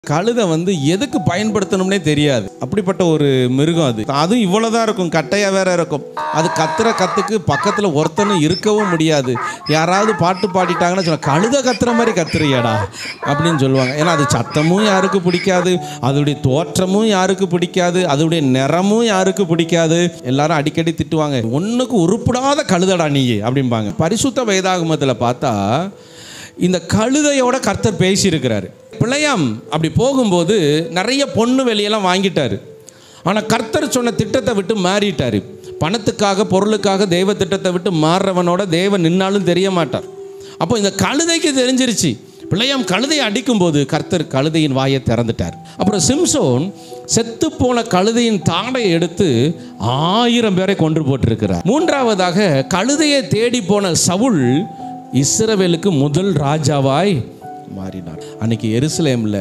கழுதை வந்து எதுக்கு பயன்படுத்தணும்னே தெரியாது அப்படிப்பட்ட ஒரு மிருகம் அது அதுவும் இவ்வளோதான் இருக்கும் கட்டையாக வேற இருக்கும் அது கத்துற கத்துக்கு பக்கத்தில் ஒருத்தனும் இருக்கவும் முடியாது யாராவது பாட்டு பாடிட்டாங்கன்னா சொல்ல கழுதை கத்துற மாதிரி கத்துறியாடா அப்படின்னு சொல்லுவாங்க ஏன்னா அது சத்தமும் யாருக்கு பிடிக்காது அதோடைய தோற்றமும் யாருக்கு பிடிக்காது அதோடைய நிறமும் யாருக்கு பிடிக்காது எல்லாரும் அடிக்கடி திட்டுவாங்க ஒன்றுக்கு உருப்படாத கழுதடா நீ அப்படிம்பாங்க பரிசுத்த வேதாகமத்தில் பார்த்தா இந்த கழுதையோட கர்த்தர் பேசியிருக்கிறாரு பிள்ளையாம் அப்படி போகும்போது நிறைய பொண்ணு வெளியெல்லாம் வாங்கிட்டாரு ஆனால் கர்த்தர் சொன்ன திட்டத்தை விட்டு மாறிட்டாரு பணத்துக்காக பொருளுக்காக தெய்வ திட்டத்தை விட்டு மாறுறவனோட தேவன் நின்னாலும் தெரிய மாட்டார் அப்போ இந்த கழுதைக்கு தெரிஞ்சிருச்சு பிள்ளையாம் கழுதையை அடிக்கும்போது கர்த்தர் கழுதையின் வாயை திறந்துட்டார் அப்புறம் சிம்சோன் செத்து போன கழுதையின் தாடையை எடுத்து ஆயிரம் பேரை கொன்று போட்டிருக்கிறார் மூன்றாவதாக கழுதையை தேடி போன சவுல் இஸ்ரவேலுக்கு முதல் ராஜாவாய் மாறினார் அன்னைக்கு எருசலேமில்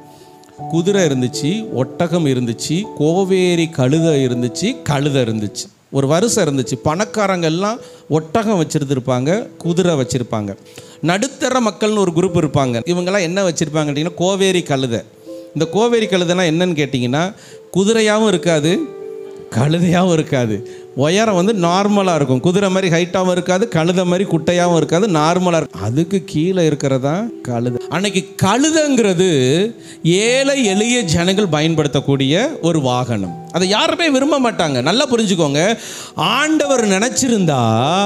குதிரை இருந்துச்சு ஒட்டகம் இருந்துச்சு கோவேரி கழுதை இருந்துச்சு கழுதை இருந்துச்சு ஒரு வருஷம் இருந்துச்சு பணக்காரங்க எல்லாம் ஒட்டகம் வச்சுருந்துருப்பாங்க குதிரை வச்சுருப்பாங்க நடுத்தர மக்கள்னு ஒரு குரூப் இருப்பாங்க இவங்கெல்லாம் என்ன வச்சுருப்பாங்க கேட்டிங்கன்னா கோவேரி கழுதை இந்த கோவேரி கழுதைனா என்னன்னு கேட்டிங்கன்னா குதிரையாகவும் இருக்காது கழுதையாகவும் இருக்காது உயரம் வந்து நார்மலாக இருக்கும் குதிரை மாதிரி ஹைட்டாகவும் இருக்காது கழுதை மாதிரி குட்டையாகவும் இருக்காது நார்மலாக இருக்கும் அதுக்கு கீழே இருக்கிறதா கழுதை அன்னைக்கு கழுதைங்கிறது ஏழை எளிய ஜனங்கள் பயன்படுத்தக்கூடிய ஒரு வாகனம் அதை யாருமே விரும்ப மாட்டாங்க நல்லா புரிஞ்சுக்கோங்க ஆண்டவர் நினச்சிருந்தா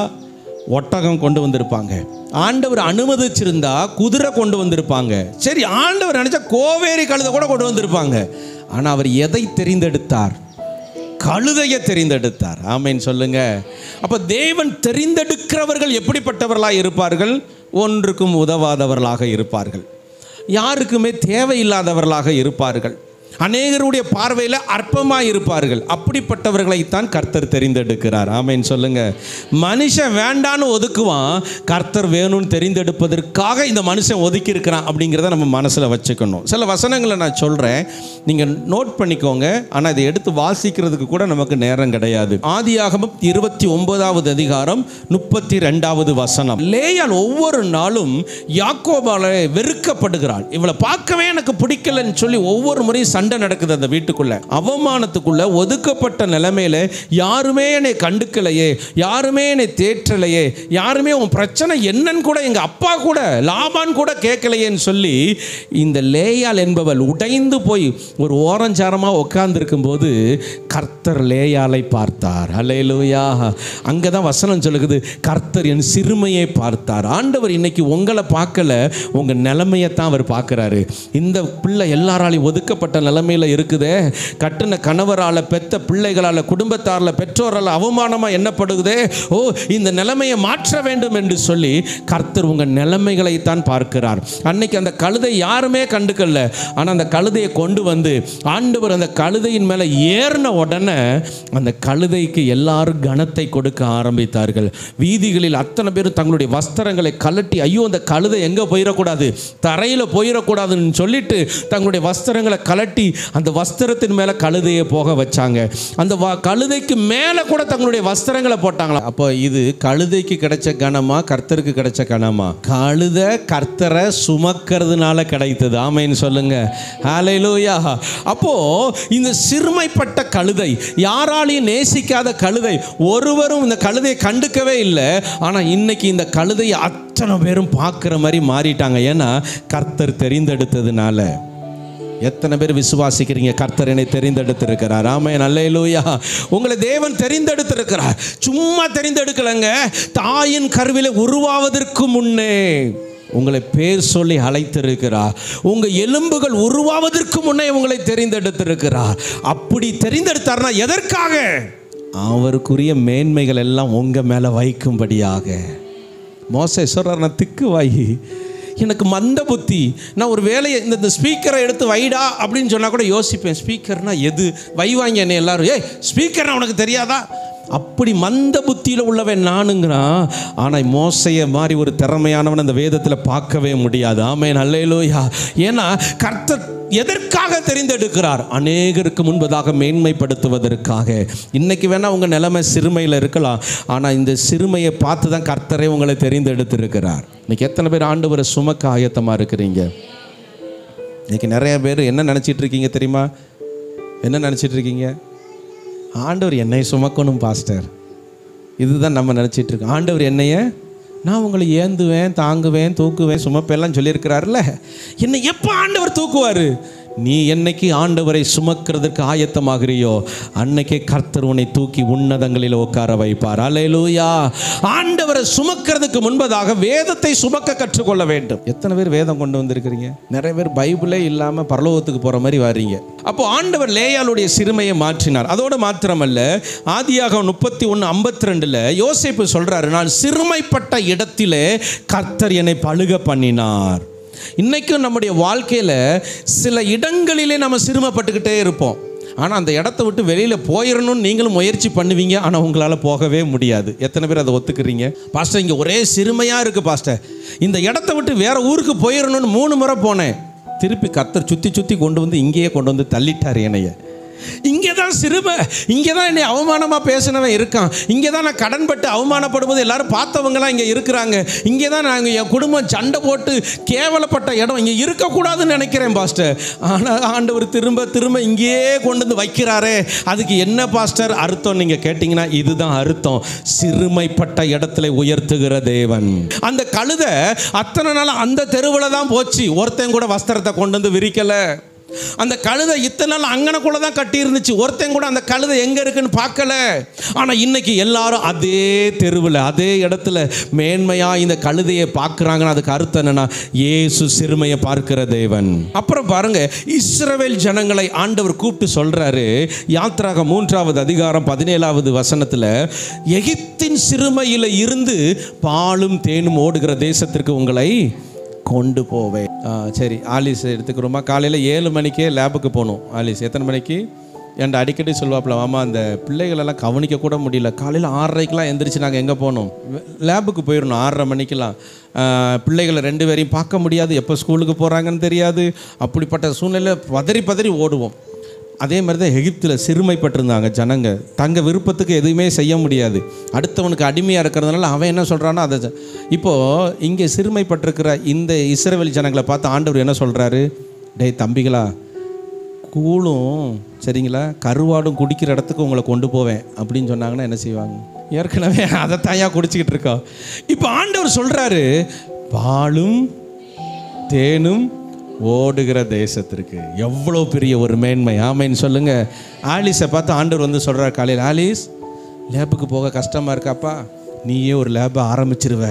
ஒட்டகம் கொண்டு வந்திருப்பாங்க ஆண்டவர் அனுமதிச்சிருந்தா குதிரை கொண்டு வந்திருப்பாங்க சரி ஆண்டவர் நினச்சா கோவேரி கழுதை கூட கொண்டு வந்திருப்பாங்க ஆனால் அவர் எதை தெரிந்தெடுத்தார் கழுதையை தெரிந்தெடுத்தார் ஆமேன்னு சொல்லுங்க அப்போ தேவன் தெரிந்தெடுக்கிறவர்கள் எப்படிப்பட்டவர்களாக இருப்பார்கள் ஒன்றுக்கும் உதவாதவர்களாக இருப்பார்கள் யாருக்குமே தேவையில்லாதவர்களாக இருப்பார்கள் அநேகருடைய பார்வையில் அற்பமாக இருப்பார்கள் அப்படிப்பட்டவர்களைத்தான் கர்த்தர் தெரிந்தெடுக்கிறார் ஆமேன்னு சொல்லுங்க மனுஷன் வேண்டான்னு ஒதுக்குவான் கர்த்தர் வேணும்னு தெரிந்தெடுப்பதற்காக இந்த மனுஷன் ஒதுக்கி இருக்கிறான் அப்படிங்கிறத நம்ம மனசில் வச்சுக்கணும் சில வசனங்களை நான் சொல்கிறேன் நீங்கள் நோட் பண்ணிக்கோங்க ஆனால் இதை எடுத்து வாசிக்கிறதுக்கு கூட நமக்கு நேரம் கிடையாது ஆதியாகமம் இருபத்தி ஒன்பதாவது அதிகாரம் முப்பத்தி ரெண்டாவது வசனம் லேயால் ஒவ்வொரு நாளும் யாக்கோபால வெறுக்கப்படுகிறாள் இவளை பார்க்கவே எனக்கு பிடிக்கலன்னு சொல்லி ஒவ்வொரு முறையும் சண்டை நடக்குது அந்த வீட்டுக்குள்ள அவமானத்துக்குள்ள ஒதுக்கப்பட்ட நிலைமையில யாருமே என்னை கண்டுக்கலையே யாருமே என்னை தேற்றலையே யாருமே உன் பிரச்சனை என்னன்னு கூட எங்க அப்பா கூட லாபான் கூட கேட்கலையேன்னு சொல்லி இந்த லேயால் என்பவள் உடைந்து போய் ஒரு ஓரஞ்சாரமாக உட்கார்ந்துருக்கும் போது கர்த்தர் லேயாலை பார்த்தார் அலையலூயா அங்கே தான் வசனம் சொல்லுது கர்த்தர் என் சிறுமையை பார்த்தார் ஆண்டவர் இன்னைக்கு உங்களை பார்க்கல உங்கள் நிலைமையை தான் அவர் பார்க்குறாரு இந்த பிள்ளை எல்லாராலையும் ஒதுக்கப்பட்ட நிலைமையில் இருக்குதே கட்டின கணவரால் பெத்த பிள்ளைகளால் குடும்பத்தாரில் பெற்றோரால் அவமானமாக எண்ணப்படுதே ஓ இந்த நிலைமையை மாற்ற வேண்டும் என்று சொல்லி கர்த்தர் உங்கள் நிலைமைகளை தான் பார்க்கிறார் அன்னைக்கு அந்த கழுதை யாருமே கண்டுக்கல ஆனால் அந்த கழுதையை கொண்டு வந்து ஆண்டவர் அந்த கழுதையின் மேலே ஏறின உடனே அந்த கழுதைக்கு எல்லாரும் கனத்தை கொடுக்க ஆரம்பித்தார்கள் வீதிகளில் அத்தனை பேரும் தங்களுடைய வஸ்திரங்களை கலட்டி ஐயோ அந்த கழுதை எங்கே போயிடக்கூடாது தரையில் போயிடக்கூடாதுன்னு சொல்லிட்டு தங்களுடைய வஸ்திரங்களை கலட்டி அந்த வஸ்திரத்தின் மேலே கழுதையை போக வச்சாங்க அந்த வ- கழுதைக்கு மேலே கூட தங்களுடைய வஸ்திரங்களை போட்டாங்களா அப்போ இது கழுதைக்கு கிடைச்ச கனமா கர்த்தருக்கு கிடைச்ச கனமா கழுதை கர்த்தரை சுமக்கிறதுனால கிடைத்தது ஆமைன்னு சொல்லுங்க ஹalleluya அப்போ இந்த சிறுமைப்பட்ட கழுதை யாராலையும் நேசிக்காத கழுதை ஒருவரும் இந்த கழுதையை கண்டுக்கவே இல்லை ஆனால் இன்னைக்கு இந்த கழுதையை அத்தனை பேரும் பார்க்குற மாதிரி மாறிட்டாங்க ஏன்னா கர்த்தர் தெரிந்தெடுத்ததுனால எத்தனை பேர் விசுவாசிக்கிறீங்க கர்த்தர் என்னை தெரிந்தெடுத்திருக்கிறார் ஆமே நல்லேலூயா உங்களை தேவன் தெரிந்தெடுத்திருக்கிறார் சும்மா தெரிந்தெடுக்கலைங்க தாயின் கருவில உருவாவதற்கு முன்னே உங்களை பேர் சொல்லி அழைத்திருக்கிறார் உங்க எலும்புகள் உருவாவதற்கு முன்னே உங்களை தெரிந்தெடுத்திருக்கிறார் அப்படி தெரிந்தெடுத்தார்னா எதற்காக அவருக்குரிய மேன்மைகள் எல்லாம் உங்க மேல வைக்கும்படியாக மோசே சொல்றார் நான் திக்கு வாயி எனக்கு மந்த புத்தி நான் ஒரு வேலையை இந்த இந்த ஸ்பீக்கரை எடுத்து வைடா அப்படின்னு சொன்னால் கூட யோசிப்பேன் ஸ்பீக்கர்னா எது வைவாங்க என்னை எல்லாரும் ஏய் ஸ்பீக்கர்னா உனக்கு தெரியாதா அப்படி மந்த புத்தியில் உள்ளவன் நானுங்கிறான் ஆனால் மோசைய மாதிரி ஒரு திறமையானவன் அந்த வேதத்தில் பார்க்கவே முடியாது ஆமே நல்லேலோயா ஏன்னா கர்த்தர் எதற்காக தெரிந்தெடுக்கிறார் அநேகருக்கு முன்பதாக மேன்மைப்படுத்துவதற்காக இன்னைக்கு வேணா உங்க நிலைமை சிறுமையில் இருக்கலாம் ஆனால் இந்த சிறுமையை பார்த்து தான் கர்த்தரே உங்களை தெரிந்தெடுத்திருக்கிறார் இன்னைக்கு எத்தனை பேர் ஆண்டவரை சுமக்க ஆயத்தமாக இருக்கிறீங்க இன்னைக்கு நிறைய பேர் என்ன நினச்சிட்டு இருக்கீங்க தெரியுமா என்ன நினச்சிட்டு இருக்கீங்க ஆண்டவர் என்னை சுமக்கணும் பாஸ்டர் இதுதான் நம்ம நினச்சிட்டு இருக்கோம் ஆண்டவர் என்னைய நான் உங்களை ஏந்துவேன் தாங்குவேன் தூக்குவேன் சுமப்பெல்லாம் சொல்லியிருக்கிறாருல்ல என்னை எப்போ ஆண்டவர் தூக்குவார் நீ என்னைக்கு ஆண்டவரை சுமக்கிறதுக்கு ஆயத்தமாகிறியோ அன்னைக்கே கர்த்தர் உன்னை தூக்கி உன்னதங்களில் உட்கார வைப்பார் அலையலூயா ஆண்டவரை சுமக்கிறதுக்கு முன்பதாக வேதத்தை சுமக்க கற்றுக்கொள்ள வேண்டும் எத்தனை பேர் வேதம் கொண்டு வந்திருக்கிறீங்க நிறைய பேர் பைபிளே இல்லாமல் பரலோகத்துக்கு போகிற மாதிரி வர்றீங்க அப்போ ஆண்டவர் லேயாளுடைய சிறுமையை மாற்றினார் அதோடு மாத்திரமல்ல ஆதியாக முப்பத்தி ஒன்று ஐம்பத்தி ரெண்டில் யோசிப்பு சொல்கிறாரு நான் சிறுமைப்பட்ட இடத்திலே கர்த்தர் என்னை பழுக பண்ணினார் இன்றைக்கும் நம்முடைய வாழ்க்கையில் சில இடங்களிலே நம்ம சிறுமைப்பட்டுக்கிட்டே இருப்போம் ஆனால் அந்த இடத்த விட்டு வெளியில் போயிடணும்னு நீங்களும் முயற்சி பண்ணுவீங்க ஆனால் உங்களால் போகவே முடியாது எத்தனை பேர் அதை ஒத்துக்கிறீங்க பாஸ்டர் இங்கே ஒரே சிறுமையாக இருக்குது பாஸ்டர் இந்த இடத்த விட்டு வேற ஊருக்கு போயிடணும்னு மூணு முறை போனேன் திருப்பி கர்த்தர் சுற்றி சுற்றி கொண்டு வந்து இங்கேயே கொண்டு வந்து தள்ளிட்டார் என்னைய இங்கே தான் சிறுமை இங்கே தான் என்னை அவமானமாக பேசினவன் இருக்கான் இங்கே தான் நான் கடன்பட்டு அவமானப்படும்போது எல்லாரும் பார்த்தவங்களாம் இங்கே இருக்கிறாங்க இங்கே தான் நாங்கள் என் குடும்பம் சண்டை போட்டு கேவலப்பட்ட இடம் இங்கே இருக்கக்கூடாதுன்னு நினைக்கிறேன் பாஸ்டர் ஆனால் ஆண்டவர் திரும்ப திரும்ப இங்கேயே கொண்டு வந்து வைக்கிறாரே அதுக்கு என்ன பாஸ்டர் அர்த்தம் நீங்கள் கேட்டிங்கன்னா இதுதான் அர்த்தம் சிறுமைப்பட்ட இடத்துல உயர்த்துகிற தேவன் அந்த கழுதை அத்தனை நாள் அந்த தெருவில் தான் போச்சு ஒருத்தன் கூட வஸ்திரத்தை கொண்டு வந்து விரிக்கலை அந்த கழுதை இத்தனை நாள் அங்கனக்குள்ள தான் கட்டி இருந்துச்சு ஒருத்தன் கூட அந்த கழுதை எங்க இருக்குன்னு பார்க்கல ஆனா இன்னைக்கு எல்லாரும் அதே தெருவில் அதே இடத்துல மேன்மையா இந்த கழுதையை பார்க்குறாங்கன்னா அதுக்கு அர்த்தம் என்னன்னா இயேசு சிறுமையை பார்க்கிற தேவன் அப்புறம் பாருங்க இஸ்ரவேல் ஜனங்களை ஆண்டவர் கூப்பிட்டு சொல்றாரு யாத்ராக மூன்றாவது அதிகாரம் பதினேழாவது வசனத்துல எகிப்தின் சிறுமையில இருந்து பாலும் தேனும் ஓடுகிற தேசத்திற்கு உங்களை கொண்டு போவேன் ஆ, சரி ஆலிஸ் எடுத்துக்கிறோமா காலையில் ஏழு மணிக்கே லேபுக்கு போகணும் ஆலிஸ் எத்தனை மணிக்கு என்கிட்ட அடிக்கடி சொல்லுவாப்புல மாமா அந்த பிள்ளைகளெல்லாம் கவனிக்க கூட முடியல காலையில் ஆறரைக்கெலாம் எந்திரிச்சு நாங்கள் எங்கே போகணும் லேபுக்கு போயிடணும் ஆறரை மணிக்கெலாம் ஆ, பிள்ளைகளை ரெண்டு பேரையும் பார்க்க முடியாது எப்போ ஸ்கூலுக்கு போகிறாங்கன்னு தெரியாது அப்படிப்பட்ட சூழ்நிலை பதறி பதறி ஓடுவோம் அதே மாதிரி தான் எகிப்தில் சிறுமைப்பட்டிருந்தாங்க ஜனங்க தங்க விருப்பத்துக்கு எதுவுமே செய்ய முடியாது அடுத்தவனுக்கு அடிமையாக இருக்கிறதுனால அவன் என்ன சொல்கிறானோ அதை செ- இப்போது இங்கே சிறுமைப்பட்டிருக்கிற இந்த இஸ்ரவேல் ஜனங்களை பார்த்து ஆண்டவர் என்ன சொல்கிறாரு டேய் தம்பிகளா கூழும் சரிங்களா கருவாடும் குடிக்கிற இடத்துக்கு உங்களை கொண்டு போவேன் அப்படின்னு சொன்னாங்கன்னா என்ன செய்வாங்க ஏற்கனவே அதை தாயா குடிச்சிக்கிட்டு இருக்கோம் இப்போ ஆண்டவர் சொல்கிறாரு பாலும் தேனும் ஓடுகிற தேசத்திற்கு எவ்வளோ பெரிய ஒரு மேன்மை ஆமைன்னு சொல்லுங்க ஆலிஸை பார்த்து ஆண்டவர் வந்து சொல்கிறார் காலையில் ஆலிஸ் லேபுக்கு போக கஷ்டமாக இருக்காப்பா நீயே ஒரு லேபை ஆரம்பிச்சிருவ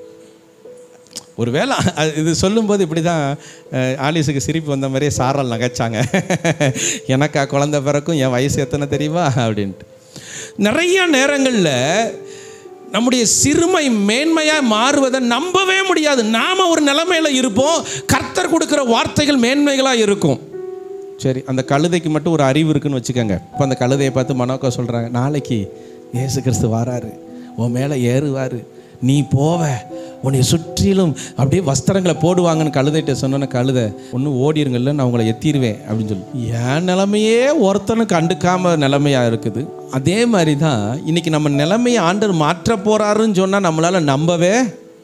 ஒரு வேளை அது இது சொல்லும்போது இப்படி தான் அஹ், ஆலிஸுக்கு சிரிப்பு வந்த மாதிரியே சாரல் நகைச்சாங்க எனக்கா குழந்தை பிறக்கும் என் வயசு எத்தனை தெரியுமா அப்படின்ட்டு நிறைய நேரங்களில் நம்முடைய சிறுமை மேன்மையாக மாறுவதை நம்பவே முடியாது நாம் ஒரு நிலைமையில இருப்போம் கர்த்தர் கொடுக்குற வார்த்தைகள் மேன்மைகளாக இருக்கும் சரி அந்த கழுதைக்கு மட்டும் ஒரு அறிவு இருக்குன்னு வச்சுக்கோங்க இப்போ அந்த கழுதையை பார்த்து மனோக்கா சொல்கிறாங்க நாளைக்கு இயேசு கிறிஸ்து வராரு உன் மேலே ஏறுவார் நீ போவ உன்னை சுற்றிலும் அப்படியே வஸ்திரங்களை போடுவாங்கன்னு கழுதைகிட்ட சொன்னோன்னே கழுதை ஒன்று ஓடிருங்கல்ல நான் உங்களை எத்திடுவேன் அப்படின்னு சொல்லி என் நிலைமையே ஒருத்தனும் கண்டுக்காம நிலைமையாக இருக்குது அதே மாதிரி தான் இன்னைக்கு நம்ம நிலைமையை ஆண்டர் மாற்ற போகிறாருன்னு சொன்னால் நம்மளால் நம்பவே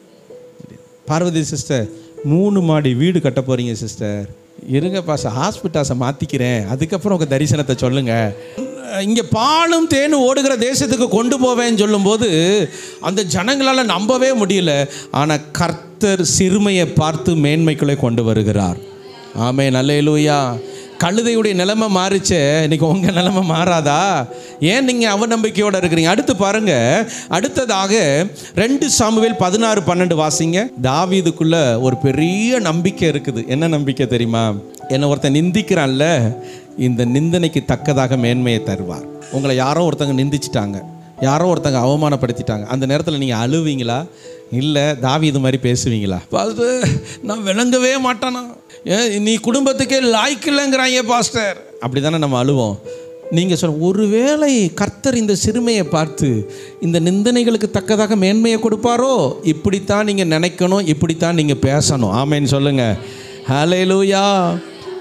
பார்வதி சிஸ்டர் மூணு மாடி வீடு கட்ட போகிறீங்க சிஸ்டர் இருங்க பாச ஹாஸ்பிட்டாஸை மாற்றிக்கிறேன் அதுக்கப்புறம் உங்கள் தரிசனத்தை சொல்லுங்கள் இங்கே பாலும் தேனும் ஓடுகிற தேசத்துக்கு கொண்டு போவேன்னு சொல்லும்போது அந்த ஜனங்களால் நம்பவே முடியல ஆனால் கர்த்தர் சிறுமையை பார்த்து மேன்மைக்குள்ளே கொண்டு வருகிறார் ஆமே நல்ல கழுதையுடைய நிலைமை மாறிச்சே இன்னைக்கு உங்கள் நிலைமை மாறாதா ஏன் நீங்கள் அவநம்பிக்கையோடு இருக்கிறீங்க அடுத்து பாருங்க அடுத்ததாக ரெண்டு சாமுவேல் பதினாறு பன்னெண்டு வாசிங்க தாவீதுக்குள்ள ஒரு பெரிய நம்பிக்கை இருக்குது என்ன நம்பிக்கை தெரியுமா என்னை ஒருத்தன் நிந்திக்கிறான்ல இந்த நிந்தனைக்கு தக்கதாக மேன்மையை தருவார் உங்களை யாரோ ஒருத்தங்க நிந்திச்சிட்டாங்க யாரோ ஒருத்தங்க அவமானப்படுத்திட்டாங்க அந்த நேரத்தில் நீங்கள் அழுவீங்களா இல்லை தாவீது மாதிரி பேசுவீங்களா பாஸ்டர் நான் விளங்கவே மாட்டானா ஏன் நீ குடும்பத்துக்கே லாய்க்கு இல்லைங்கிறாங்க பாஸ்டர் அப்படி தானே நம்ம அழுவோம் நீங்கள் சொல்ல ஒருவேளை கர்த்தர் இந்த சிறுமையை பார்த்து இந்த நிந்தனைகளுக்கு தக்கதாக மேன்மையை கொடுப்பாரோ இப்படித்தான் நீங்கள் நினைக்கணும் இப்படித்தான் நீங்கள் பேசணும் ஆமேன்னு சொல்லுங்கள் ஹalleluya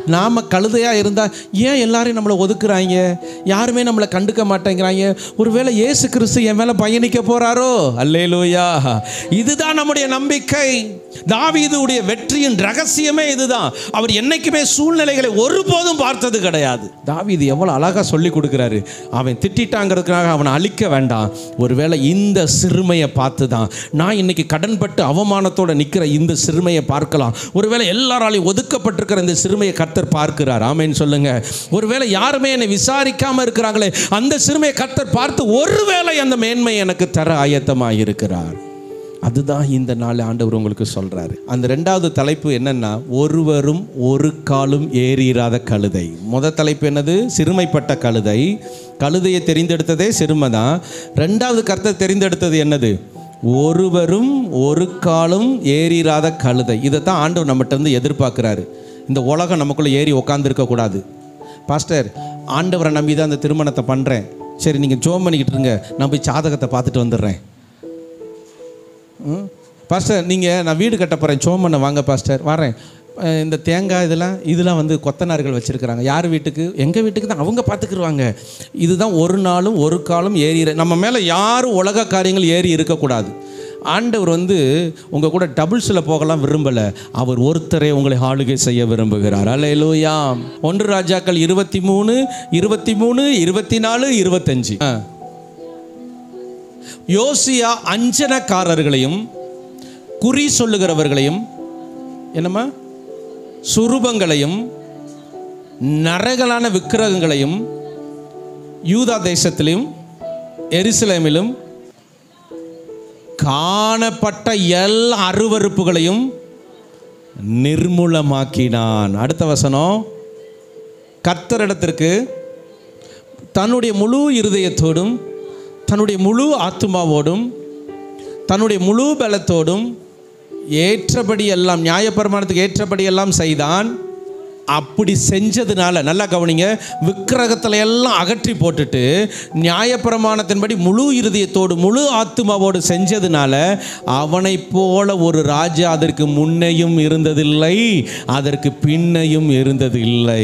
நாம் கழுதையாக இருந்தால் ஏன் எல்லாரையும் நம்மளை ஒதுக்குறாங்க யாருமே நம்மளை கண்டுக்க மாட்டேங்கிறாங்க ஒருவேளை இயேசு கிறிஸ்து என் மேலே பயணிக்க போகிறாரோ அல்லேலூயா இதுதான் நம்முடைய நம்பிக்கை தாவீதுடைய வெற்றியின் ரகசியமே இதுதான் அவர் என்னைக்குமே சூழ்நிலைகளை ஒருபோதும் பார்த்தது கிடையாது தாவீது எவ்வளோ அழகாக சொல்லி கொடுக்குறாரு அவன் திட்டாங்கிறதுக்காக அவனை அழிக்க வேண்டாம் ஒருவேளை இந்த சிறுமையை பார்த்து தான் நான் இன்னைக்கு கடன்பட்டு அவமானத்தோட நிற்கிற இந்த சிறுமையை பார்க்கலாம் ஒருவேளை எல்லாராலையும் ஒதுக்கப்பட்டிருக்கிற இந்த சிறுமையை கர்த்தர் பார்க்கிறார் ஆமேன்னு சொல்லுங்க ஒருவேளை யாருமே என்னை விசாரிக்காம இருக்கிறாங்களே அந்த சிறுமையை கர்த்தர் பார்த்து ஒருவேளை அந்த மேன்மை எனக்கு தர ஆயத்தமாக இருக்கிறார் அதுதான் இந்த நாள் ஆண்டவர் உங்களுக்கு சொல்றாரு அந்த ரெண்டாவது தலைப்பு என்னன்னா ஒருவரும் ஒரு காலும் ஏறிராத கழுதை முத தலைப்பு என்னது சிறுமைப்பட்ட கழுதை கழுதையை தெரிந்தெடுத்ததே சிறுமை தான் ரெண்டாவது கர்த்தர் தெரிந்தெடுத்தது என்னது ஒருவரும் ஒரு காலும் ஏறிராத கழுதை இதை தான் ஆண்டவர் நம்மகிட்ட இருந்து எதிர்பார்க்குறாரு இந்த உலகம் நமக்குள்ளே ஏறி உக்காந்துருக்க கூடாது பாஸ்டர் ஆண்டவரை நம்பி தான் அந்த திருமணத்தை பண்ணுறேன் சரி நீங்கள் ஜோம் பண்ணிக்கிட்டு இருங்க நான் போய் ஜாதகத்தை பார்த்துட்டு வந்துடுறேன் ம். பாஸ்டர் நீங்கள் நான் வீடு கட்ட போகிறேன் சோமண்ண வாங்க பாஸ்டர் வரேன் அஹ் இந்த தேங்காய் இதெல்லாம் இதெல்லாம் வந்து கொத்தனார்கள் வச்சுருக்கிறாங்க யார் வீட்டுக்கு எங்கள் வீட்டுக்கு தான் அவங்க பார்த்துக்குருவாங்க இதுதான் ஒரு நாளும் ஒரு காலம் ஏறி இரு- நம்ம மேலே யாரும் உலக காரியங்கள் ஏறி இருக்கக்கூடாது ஆண்டவர் வந்து உங்கள் கூட டபுள்ஸில் போகலாம் விரும்பலை அவர் ஒருத்தரே உங்களை ஆளுகை செய்ய விரும்புகிறார் அல்லேலூயா ஒன்று ராஜாக்கள் இருபத்தி மூணு இருபத்தி மூணு இருபத்தி நாலு இருபத்தஞ்சு ஆ யோசியா அஞ்சனக்காரர்களையும் குறி சொல்லுகிறவர்களையும் என்னம்மா சுரூபங்களையும் நரகலான விக்கிரகங்களையும் யூதா தேசத்திலும் எருசலேமிலும் காணப்பட்ட எல்லா அருவருப்புகளையும் நிர்மூலமாக்கினான் அடுத்த வசனம் கர்த்தரிடத்திற்கு தன்னுடைய முழு இருதயத்தோடும் தன்னுடைய முழு ஆத்மாவோடும் தன்னுடைய முழு பலத்தோடும் ஏற்றபடி எல்லாம் நியாயப்பிரமாணத்துக்கு ஏற்றபடி எல்லாம் செய்தான் அப்படி செஞ்சதுனால நல்லா கவனிங்க விக்கிரகத்துல எல்லாம் அகற்றி போட்டுட்டு நியாயப்பிரமாணத்தின்படி முழு இருதயத்தோடு முழு ஆத்மாவோடு செஞ்சதுனால அவனைப் போல ஒரு ராஜா அதற்கு முன்னையும் இருந்ததில்லை அதற்கு பின்னையும் இருந்ததில்லை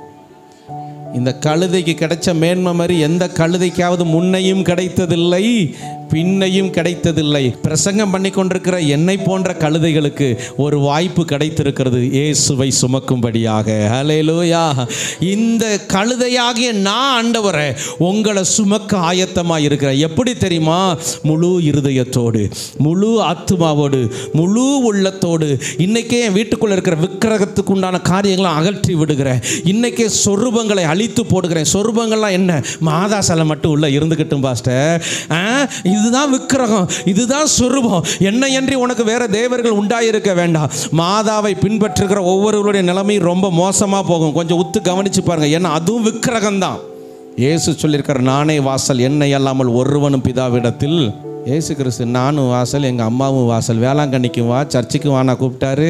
இந்த கழுதைக்கு கிடைச்ச மேன்மை மாதிரி எந்த கழுதைக்காவது முன்னையும் கிடைத்ததில்லை பின்னையும் கிடைத்ததில்லை பிரசங்கம் பண்ணி கொண்டிருக்கிற என்னை போன்ற கழுதைகளுக்கு ஒரு வாய்ப்பு கிடைத்திருக்கிறது இயேசுவை சுமக்கும்படியாக ஹalleluya இந்த கழுதையாகிய நான் ஆண்டவரே உங்களை சுமக்க ஆயத்தமாக இருக்கிறேன் எப்படி தெரியுமா முழு இருதயத்தோடு முழு ஆத்மாவோடு முழு உள்ளத்தோடு இன்னைக்கே என் வீட்டுக்குள்ள இருக்கிற விக்கிரகத்துக்கு உண்டான காரியங்களை அகற்றி விடுகிறேன் இன்னைக்கே சொரூபங்களை அழித்து போடுகிறேன் சொரூபங்கள்லாம் என்ன மாதா சிலை மட்டும் உள்ள இருந்துக்கிட்டும் பாஸ்டர் ஆ, இதுதான் விக்கிரகம் இதுதான் சொரூபம் என்னை அன்றி உனக்கு வேற தேவர்கள் உண்டாயிருக்க வேண்டாம் மாதாவை பின்பற்றுகிற ஒவ்வொருவருடைய நிலைமையும் ரொம்ப மோசமாக போகும் கொஞ்சம் உத்து கவனிச்சு பாருங்க ஏன்னா அதுவும் விக்கிரகம் தான் இயேசு சொல்லியிருக்கிற நானே வாசல் என்னை அல்லாமல் ஒருவனும் பிதாவிடத்தில் இயேசு கிறிஸ்து நானும் வாசல் எங்கள் அம்மாவும் வாசல் வேளாங்கண்ணிக்கும் வா சர்ச்சுக்கும் வானா கூப்பிட்டாரு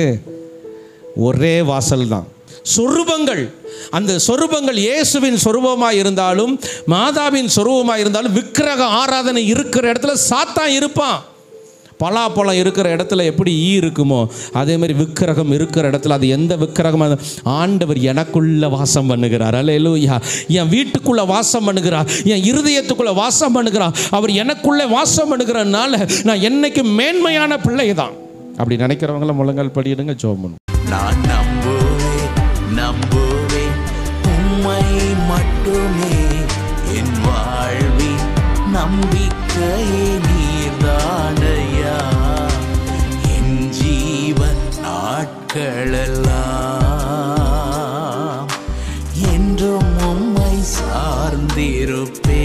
ஒரே வாசல் தான் சொரூபங்கள் அந்த சொரூபங்கள் இயேசுவின் சொரூபமாக இருந்தாலும் மாதாவின் சொரூபமாக இருந்தாலும் விக்கிரக ஆராதனை இருக்கிற இடத்துல சாத்தான் இருப்பான் பலாப்பழம் இருக்கிற இடத்துல எப்படி ஈ இருக்குமோ அதே மாதிரி விக்கிரகம் இருக்கிற இடத்துல அது எந்த விக்கிரகம் ஆண்டவர் எனக்குள்ள வாசம் பண்ணுகிறார் அல்லேலூயா என் வீட்டுக்குள்ள வாசம் பண்ணுகிறார் என் இருதயத்துக்குள்ள வாசம் பண்ணுகிறார் அவர் எனக்குள்ள வாசம் பண்ணுகிறனால நான் என்னைக்கு மேன்மையான பிள்ளை தான் அப்படி நினைக்கிறவங்கள முழங்கால் படியிடுங்க ஜோமன் நான் நம்புவேன் நம்புவேன் உம்மை மட்டுமே என் வாழ்வின் நம்பிக்கையே நீர்தானையா என் ஜீவன் நாட்களெல்லாம் என்றும் உம்மை சார்ந்திருப்பே